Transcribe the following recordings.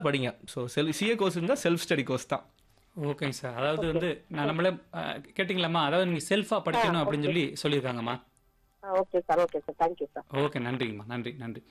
படிங்க ஸோ செல் சிஏ கோர்ஸுங்க செல்ஃப் ஸ்டடி கோர்ஸ் தான் ஓகேங்க சார் அதாவது வந்து நான் நம்மளே அஹ், கேட்டிங்களாம்மா அதாவது நீங்கள் செல்ஃபாக படிக்கணும் அப்படின்னு சொல்லி சொல்லியிருக்காங்கம்மா okay sir okay sir thank you sir okay நன்றிங்கம்மா நன்றி நன்றி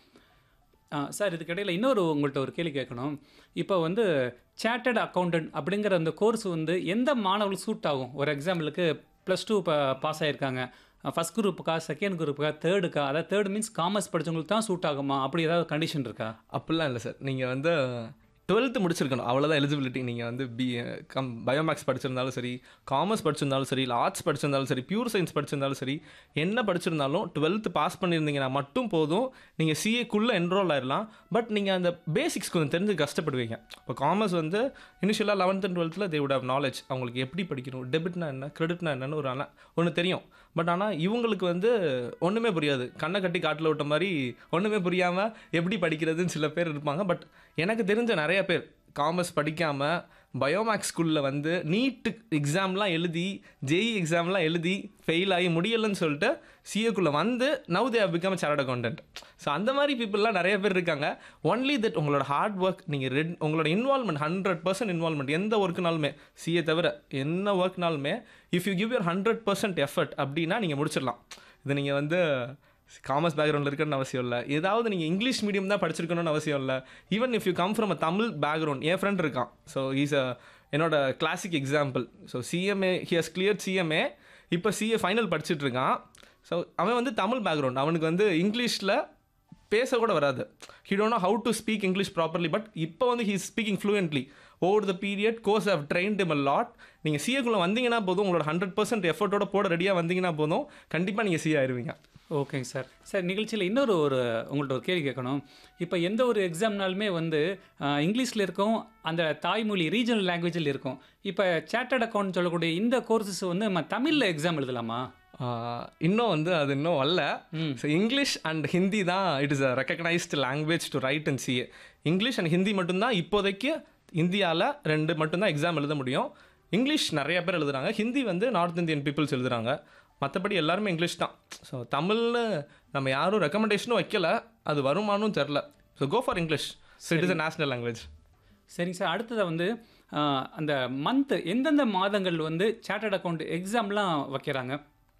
ஆ, சார் இதுக்கிடையில் இன்னொரு உங்கள்கிட்ட ஒரு கேள்வி கேட்கணும் இப்போ வந்து சேட்டட் அக்கௌண்டன்ட் அப்படிங்கிற அந்த கோர்ஸ் வந்து எந்த மாணவர்களுக்கு சூட் ஆகும் ஒரு எக்ஸாம்பிளுக்கு ப்ளஸ் டூ இப்போ பாஸ் ஆகியிருக்காங்க ஃபஸ்ட் குரூப்புக்கா செகண்ட் குரூப்புக்கா தேர்டுக்கா அதாவது தேர்ட் மீன்ஸ் காமர்ஸ் படிச்சவங்களுக்கு தான் சூட் ஆகுமா அப்படி ஏதாவது கண்டிஷன் இருக்கா அப்படிலாம் இல்லை சார் நீங்கள் வந்து டுவெல்த்து முடிச்சிருக்கணும் அவ்வளோதான் எலிஜிபிலிட்டி நீங்கள் வந்து பி கம் பயோமேக்ஸ் படிச்சிருந்தாலும் சரி காமர்ஸ் படிச்சிருந்தாலும் சரி இல்லை ஆர்ட்ஸ் படிச்சிருந்தாலும் சரி பியூர் சயின்ஸ் படிச்சிருந்தாலும் சரி என்ன படிச்சிருந்தாலும் டுவெல்த்து பாஸ் பண்ணியிருந்தீங்கன்னா மட்டும் போதும் நீங்கள் சிஏக்குள்ளே என்ரோல் ஆயிடலாம் பட் நீங்கள் அந்த பேசிக்ஸ் கொஞ்சம் தெரிஞ்சு கஷ்டப்படுவீங்க இப்போ காமர்ஸ் வந்து இனிஷியலாக லெவன்த் அண்ட் டுவெல்த்தில் தே would have நாலேஜ் அவங்களுக்கு எப்படி படிக்கணும் டெபிட்னா என்ன கிரெடிட்னா என்னன்னு ஒரு ஆனால் ஒன்று தெரியும் பட் ஆனால் இவங்களுக்கு வந்து ஒன்றுமே புரியாது கண்ணை கட்டி காட்டில் விட்ட மாதிரி ஒன்றுமே புரியாமல் எப்படி படிக்கிறதுன்னு சில பேர் இருப்பாங்க பட் எனக்கு தெரிஞ்ச நிறைய பேர் காமர்ஸ் படிக்காமல் பயோமேக்ஸ் ஸ்கூலில் வந்து நீட்டு எக்ஸாம்லாம் எழுதி ஜேஇ எக்ஸாம்லாம் எழுதி ஃபெயில் ஆகி முடியலைன்னு சொல்லிட்டு சிஏக்குள்ளே வந்து now they become chartered accountant so அந்த மாதிரி பீப்புளெலாம் நிறைய பேர் இருக்காங்க ஒன்லி தட் உங்களோட ஹார்ட் ஒர்க் நீங்கள் ரெட் உங்களோட இன்வால்மெண்ட் ஹண்ட்ரட் பர்சன்ட் இன்வால்மெண்ட் எந்த ஒர்க்குனாலுமே சிஏ தவிர என்ன ஒர்க்னாலுமே if you give your hundred percent effort அப்படின்னா நீங்கள் முடிச்சிடலாம் இது நீங்கள் வந்து காமர்ஸ் பேக்ரவுண்டில் இருக்கணும்னு அவசியம் இல்லை ஏதாவது நீங்கள் இங்கிலீஷ் மீடியம் தான் படிச்சிருக்கணும்னு அவசியம் இல்லை even if you come from a Tamil background என் ஃப்ரெண்ட் இருக்கான் ஸோ இஸ் அ என்னோட classic example so CMA he has clear CMA இப்போ சிஏ ஃபைனல் படிச்சுட்டு இருக்கான் ஸோ அவன் வந்து தமிழ் பேக்ரவுண்ட் அவனுக்கு வந்து இங்கிலீஷில் பேச கூட வராது he don't know how to speak English properly but இப்போ வந்து he speaking fluently over the period course have train them a lot நீங்கள் சிஏக்குள்ளே வந்தீங்கன்னா போதும் உங்களோட ஹண்ட்ரட் பர்சன்ட் எஃபர்ட்டோட போட ரெடியாக வந்தீங்கன்னா போதும் கண்டிப்பாக நீங்கள் சிஏ ஆயிருவீங்க ஓகேங்க சார் சார் நிகழ்ச்சியில் இன்னொரு ஒரு உங்கள்ட்ட ஒரு கேள்வி கேட்கணும் இப்போ எந்த ஒரு எக்ஸாம்னாலுமே வந்து இங்கிலீஷில் இருக்கும் அந்த தாய்மொழி ரீஜனல் லாங்குவேஜில் இருக்கும் இப்போ சேட்டட் அக்கௌண்ட் சொல்லக்கூடிய இந்த கோர்சஸ் வந்து நம்ம தமிழில் எக்ஸாம் எழுதலாமா ஆஹ் இன்னும் வந்து அது இன்னும் வரல ஸோ இங்கிலீஷ் அண்ட் ஹிந்தி தான் it is a recognised language to write and CA English and Hindi மட்டும்தான் இப்போதைக்கு இந்தியாவில் ரெண்டு மட்டும்தான் எக்ஸாம் எழுத முடியும் இங்கிலீஷ் நிறைய பேர் எழுதுறாங்க ஹிந்தி வந்து நார்த் இந்தியன் பீப்புள்ஸ் எழுதுறாங்க மற்றபடி எல்லாருமே இங்கிலீஷ் தான் ஸோ தமிழ்னு நம்ம யாரும் ரெக்கமெண்டேஷனும் வைக்கல அது வருமானும் தெரில so go for English so it is a national language சரிங்க சார் அடுத்தது வந்து ஆஹ், அந்த மந்த் எந்தெந்த மாதங்கள் வந்து சேட்டட் அக்கௌண்ட் எக்ஸாம்லாம் வைக்கிறாங்க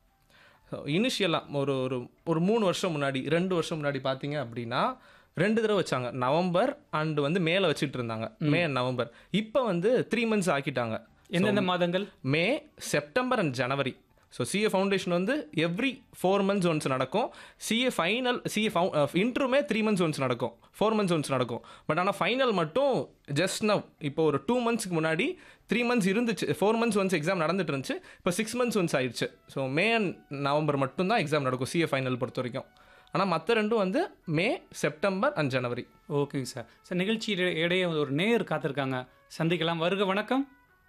ஸோ இனிஷியலாக ஒரு ஒரு ஒரு மூணு வருஷம் முன்னாடி ரெண்டு வருஷம் முன்னாடி பார்த்தீங்க அப்படின்னா ரெண்டு தடவை வச்சாங்க நவம்பர் அண்ட் வந்து மேலே வச்சுட்டு இருந்தாங்க மே and நவம்பர் இப்போ வந்து த்ரீ மந்த்ஸ் ஆக்கிட்டாங்க எந்தெந்த மாதங்கள் May September and January so CA foundation வந்து எவ்ரி ஃபோர் மந்த்ஸ் ஒன்ஸ் நடக்கும் சிஏ ஃபைனல் சிஏ ஃபவு இன்ட்ருமே த்ரீ மந்த்ஸ் ஒன்ஸ் நடக்கும் ஃபோர் மந்த்ஸ் ஒன்ஸ் நடக்கும் பட் ஆனால் ஃபைனல் மட்டும் ஜஸ்ட் நவ் இப்போ ஒரு டூ மந்த்ஸ்க்கு முன்னாடி த்ரீ மந்த்ஸ் இருந்துச்சு ஃபோர் மந்த்ஸ் ஒன்ஸ் எக்ஸாம் நடந்துட்டு இருந்துச்சு இப்போ சிக்ஸ் மந்த்ஸ் ஒன்ஸ் ஆயிடுச்சு ஸோ மே அண்ட் நவம்பர் மட்டும்தான் எக்ஸாம் நடக்கும் சிஏ ஃபைனல் பொறுத்த வரைக்கும் ஆனால் மற்ற ரெண்டும் வந்து மே செப்டம்பர் அண்ட் ஜனவரி ஓகேங்க சார் சார் நிகழ்ச்சி இட- இடையே ஒரு நேர் காத்திருக்காங்க சந்திக்கலாம் வருக வணக்கம்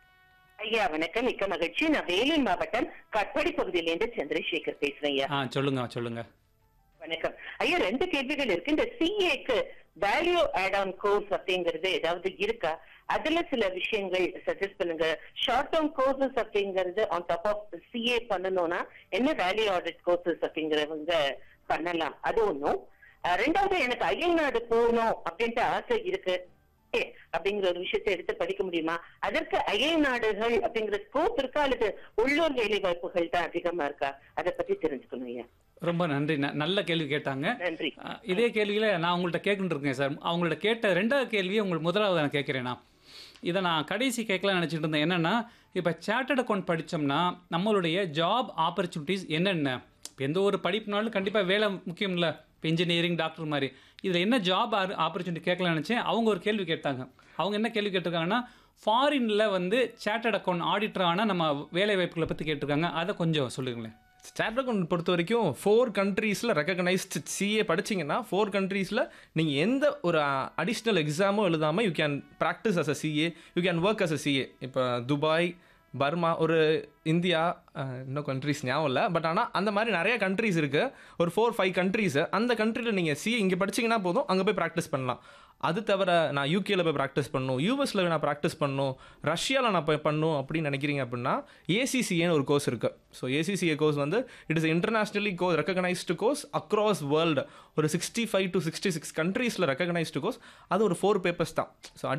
ஐயா வணக்கம் மிக்க மகிழ்ச்சி நான் வேலூர் மாவட்டம் கட்பாடி பகுதியிலேருந்து சந்திரசேகர் பேசுறேன் ஐயா ஆ சொல்லுங்க சொல்லுங்க வணக்கம் ஐயா ரெண்டு கேள்விகள் இருக்கு இந்த சிஏக்கு வேல்யூ ஆட் ஆன் கோர்ஸ் அப்படிங்கிறது ஏதாவது இருக்கா அதுல சில விஷயங்கள் சஜஸ்ட் பண்ணுங்க ஷார்ட் டேர்ம் கோர்சஸ் அப்படிங்கிறது ஆன் டாப் ஆஃப் சிஏ பண்ணணும்னா என்ன வேல்யூ ஆடிட் கோர்சஸ் அப்படிங்கிறவங்க பண்ணலாம் அது ஒண்ணும் அஹ் ரெண்டாவது எனக்கு அயல்நாடு போகணும் அப்படின்ட்டு ஆசை இருக்கு ஏ, அப்படிங்கிற ஒரு விஷயத்தை எடுத்து படிக்க முடியுமா அதற்கு அயல் நாடுகள் அப்படிங்கிற ஸ்கோப் இருக்கா அல்லது உள்ளூர் வேலை வாய்ப்புகள் தான் அதிகமா இருக்கா அதை பத்தி தெரிஞ்சுக்கணும் ஐயா ரொம்ப நன்றி ந- நல்ல கேள்வி கேட்டாங்க நன்றி அஹ், இதே கேள்வியில நான் உங்கள்கிட்ட கேட்குன்னு இருக்கேன் சார் அவங்கள்ட்ட கேட்ட ரெண்டாவது கேள்வியை உங்களுக்கு முதலாவது நான் கேட்குறேன் நான் இதை நான் கடைசி கேட்கலாம் நினச்சிட்டு இருந்தேன் என்னென்னா இப்போ சேட்டட் அக்கௌண்ட் படித்தோம்னா நம்மளுடைய ஜாப் ஆப்பர்ச்சுனிட்டிஸ் என்னென்ன இப்போ எந்த ஒரு படிப்புனாலும் கண்டிப்பாக வேலை முக்கியம் இல்லை இப்போ இன்ஜினியரிங் டாக்டர் மாதிரி இதில் என்ன ஜாப் ஆப்பர்ச்சுனிட்டி கேட்கலாம்னு நினச்சேன் அவங்க ஒரு கேள்வி கேட்டாங்க அவங்க என்ன கேள்வி கேட்டிருக்காங்கன்னா ஃபாரினில் வந்து சேட்டட் அக்கௌண்ட் ஆடிட்டர் ஆனால் நம்ம வேலை வாய்ப்புகளை பற்றி கேட்டிருக்காங்க அதை கொஞ்சம் சொல்லுங்களேன் ஸ்டாட் அக்கௌண்ட் பொறுத்த வரைக்கும் ஃபோர் கண்ட்ரீஸில் ரெக்கக்னைஸ்ட் சிஏ படிச்சீங்கன்னா ஃபோர் கண்ட்ரீஸில் நீங்கள் எந்த ஒரு அடிஷ்னல் எக்ஸாமும் எழுதாமல் you can practise as a CA you can work as a CA இப்போ துபாய் பர்மா ஒரு இந்தியா அஹ், இன்னும் கண்ட்ரீஸ் ஞாபகம் இல்லை பட் ஆனால் அந்த மாதிரி நிறைய கண்ட்ரீஸ் இருக்குது ஒரு ஃபோர் ஃபைவ் கண்ட்ரீஸ் அந்த கண்ட்ரியில் நீங்கள் சிஏ இங்கே படிச்சீங்கன்னா போதும் அங்கே போய் ப்ராக்டிஸ் பண்ணலாம் அது தவிர நான் யூகேல போய் ப்ராக்டிஸ் பண்ணணும் யூஎஸில் நான் ப்ராக்டிஸ் பண்ணணும் ரஷ்யாவில் நான் போய் பண்ணணும் அப்படின்னு நினைக்கிறீங்க அப்படின்னா ஏசிசிஏன்னு ஒரு கோர்ஸ் இருக்குது ஸோ ஏசிசிஏ கோர்ஸ் வந்து it is internationally co recognised course across world ஒரு sixty five to sixty six கண்ட்ரீஸில் ரெக்கக்னைஸ்டு கோர்ஸ் அது ஒரு ஃபோர் பேப்பர்ஸ் தான் ஸோ